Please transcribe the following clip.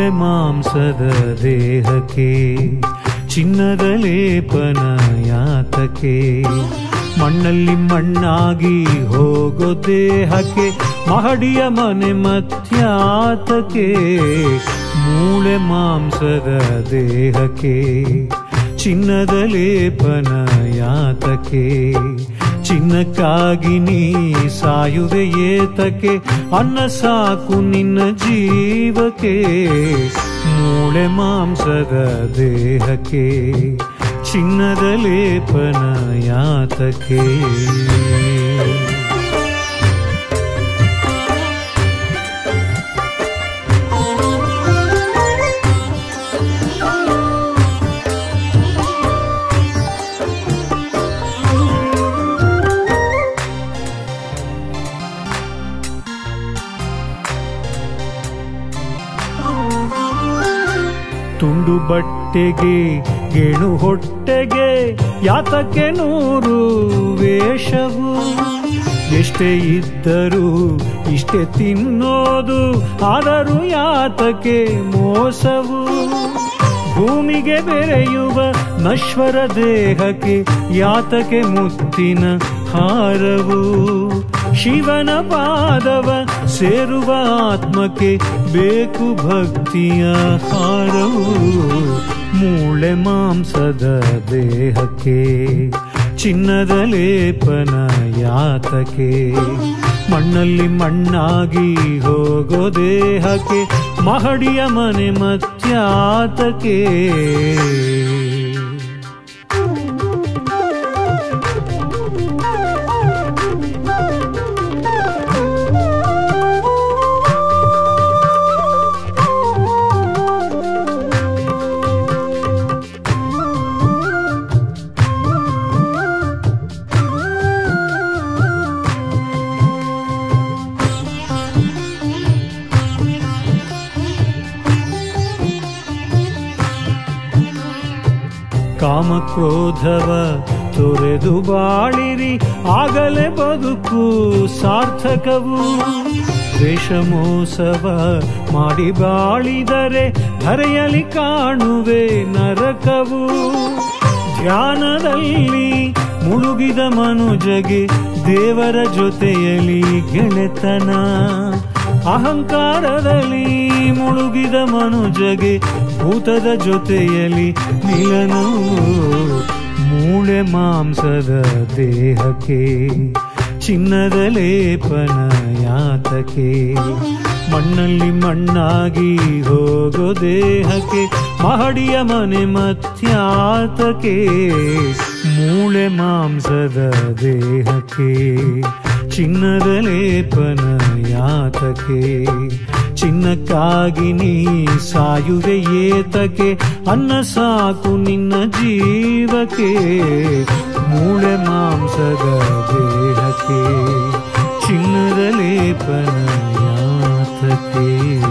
ಮೂಳೆ ಮಾಂಸದ ದೇಹಕ್ಕೆ ಚಿನ್ನದ ಲೇಪನ ಯಾತಕ್ಕೆ ಮಣ್ಣಲ್ಲಿ ಮಣ್ಣಾಗಿ ಹೋಗೋ ದೇಹಕ್ಕೆ ಮಹಡಿಯ ಮನೆ ಮತ್ಯಾತಕ್ಕೆ ಮೂಳೆ ಮಾಂಸದ ದೇಹಕ್ಕೆ ಚಿನ್ನದ ಲೇಪನ ಯಾತಕ್ಕೆ ಚಿನ್ನಕ್ಕಾಗಿ ನೀ ಸಾಯುವೆ ಏತಕ್ಕೆ ಅನ್ನ ಸಾಕು ನಿನ್ನ ಜೀವಕ್ಕೆ ಮೂಳೆ ಮಾಂಸದ ದೇಹಕ್ಕೆ ಚಿನ್ನದ ಲೇಪನ ಯಾತಕ್ಕೆ ತುಂಡು ಬಟ್ಟೆಗೆ ಗೇಣು ಹೊಟ್ಟೆಗೆ ಯಾತಕ್ಕೆ ನೂರು ವೇಷವು ಎಷ್ಟೇ ಇದ್ದರೂ ಇಷ್ಟೇ ತಿನ್ನೋದು ಆದರೂ ಯಾತಕ್ಕೆ ಮೋಸವು ಭೂಮಿಗೆ ಬೆರೆಯುವ ನಶ್ವರ ದೇಹಕ್ಕೆ ಯಾತಕ್ಕೆ ಮುತ್ತಿನ ಹಾರವು ಶಿವನ ಪಾದವ ಸೇರುವ ಆತ್ಮಕ್ಕೆ ಬೇಕು ಭಕ್ತಿಯ ಹಾರವು ಮೂಳೆ ಮಾಂಸದ ದೇಹಕ್ಕೆ ಚಿನ್ನದ ಲೇಪನ ಯಾತಕ್ಕೆ ಮಣ್ಣಲ್ಲಿ ಮಣ್ಣಾಗಿ ಹೋಗೋ ದೇಹಕ್ಕೆ ಮಹಡಿಯ ಮನೆ ಮತ್ಯಾತಕ್ಕೆ ಕಾಮಕ್ರೋಧವ ತೊರೆದು ಬಾಳಿರಿ ಆಗಲೇ ಬದುಕು ಸಾರ್ಥಕವು ದ್ವೇಷ ಮೋಸವ ಮಾಡಿ ಬಾಳಿದರೆ ಧರೆಯಲ್ಲಿ ಕಾಣುವೆ ನರಕವು ಧ್ಯಾನದಲ್ಲಿ ಮುಳುಗಿದ ಮನುಜಗೆ ದೇವರ ಜೊತೆಯಲ್ಲಿ ಗೆಳೆತನ ಅಹಂಕಾರದಲ್ಲಿ ಮುಳುಗಿದ ಮನುಜಗೆ ಭೂತದ ಜೊತೆಯಲ್ಲಿ ಮಿಲನು ಮೂಳೆ ಮಾಂಸದ ದೇಹಕ್ಕೆ ಚಿನ್ನದ ಲೇಪನ ಯಾತಕ್ಕೆ ಮಣ್ಣಲ್ಲಿ ಮಣ್ಣಾಗಿ ಹೋಗೋ ದೇಹಕ್ಕೆ ಮಹಡಿಯ ಮನೆ ಮತ್ಯಾತಕ್ಕೆ ಮೂಳೆ ಮಾಂಸದ ದೇಹಕ್ಕೆ ಚಿನ್ನದ ಲೇಪನ ಯಾತಕ್ಕೆ ಚಿನ್ನಕ್ಕಾಗಿ ನೀ ಸಾಯುವೆ ಏತಕ್ಕೆ ಅನ್ನ ಸಾಕು ನಿನ್ನ ಜೀವಕ್ಕೆ ಮೂಳೆ ಮಾಂಸದ ದೇಹಕ್ಕೆ ಚಿನ್ನದ ಲೇಪನ ಯಾತಕ್ಕೆ